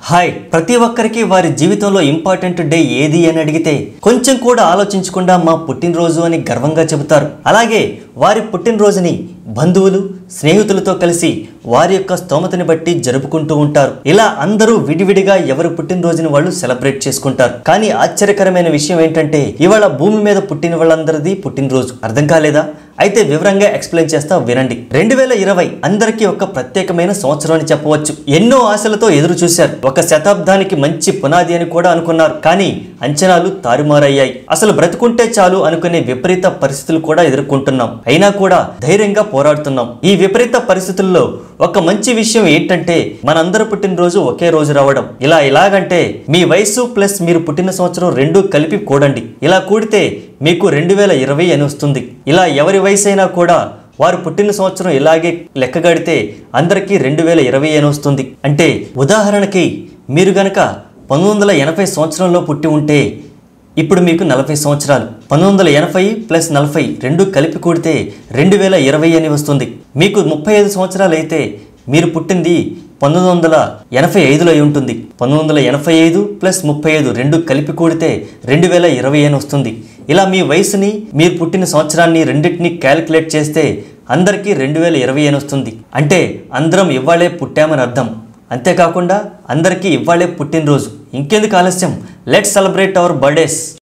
hi ప్రతి ఒక్కరికి వారి జీవితంలో ఇంపార్టెంట్ డే ఏది అని అడిగితే కొంచెం కూడా ఆలోచించకుండా మా పుట్టినరోజు అని గర్వంగా చెబుతారు అలాగే వారి పుట్టినరోజుని బంధువులు స్నేహితులతో కలిసి వారి యొక్క స్తోమతని బట్టి జరుపుకుంటూ ఉంటారు ఇలా అందరూ విడివిడిగా ఎవరి పుట్టినరోజుని వాళ్ళు సెలబ్రేట్ చేసుకుంటారు కానీ ఆశ్చర్యకరమైన విషయం ఏంటంటే ఇవాళ భూమి మీద పుట్టిన వాళ్ళందరిది పుట్టినరోజు అర్థం కాలేదా అయితే వివరంగా ఎక్స్ప్లెయిన్ చేస్తా వినండి రెండు వేల ఇరవై అందరికీ ఒక ప్రత్యేకమైన సంవత్సరం అని చెప్పవచ్చు ఎన్నో ఆశలతో ఎదురు చూశారు ఒక శతాబ్దానికి మంచి పునాది అని కూడా అనుకున్నారు కానీ అంచనాలు తారుమారయ్యాయి అసలు బ్రతుకుంటే చాలు అనుకునే విపరీత పరిస్థితులు కూడా ఎదుర్కొంటున్నాం అయినా కూడా ధైర్యంగా పోరాడుతున్నాం ఈ విపరీత పరిస్థితుల్లో ఒక మంచి విషయం ఏంటంటే మనందరూ పుట్టినరోజు ఒకే రోజు రావడం ఇలా ఎలాగంటే మీ వయసు ప్లస్ మీరు పుట్టిన సంవత్సరం రెండు కలిపి కూడండి ఇలా కూడితే మీకు రెండు వేల ఇరవై అని వస్తుంది ఇలా ఎవరి వయసు అయినా కూడా వారు పుట్టిన సంవత్సరం ఇలాగే లెక్కగడితే అందరికీ రెండు వేల ఇరవై అని వస్తుంది అంటే ఉదాహరణకి మీరు గనక పంతొమ్మిది వందల ఎనభై సంవత్సరంలో పుట్టి ఉంటే ఇప్పుడు మీకు నలభై సంవత్సరాలు పంతొమ్మిది వందల ఎనభై ప్లస్ నలభై రెండు కలిపి కూడితే రెండు వేల ఇరవై అని వస్తుంది మీకు ముప్పై ఐదు సంవత్సరాలు అయితే మీరు పుట్టింది పంతొమ్మిది వందల ఎనభై ఐదులో అయి ఉంటుంది పంతొమ్మిది వందల ఎనభై ఐదు ప్లస్ ముప్పై ఐదు రెండు కలిపి కూడితే రెండు వేల ఇరవై అని వస్తుంది ఇలా మీ వయసుని మీరు పుట్టిన సంవత్సరాన్ని రెండింటిని క్యాలిక్యులేట్ చేస్తే అందరికీ రెండు వేల ఇరవై అని వస్తుంది అంటే అందరం ఇవ్వాళే పుట్టామని అర్థం అంతేకాకుండా అందరికీ ఇవ్వాళే పుట్టినరోజు ఇంకెందుకు ఆలస్యం లెట్ సెలబ్రేట్ అవర్ బర్త్డేస్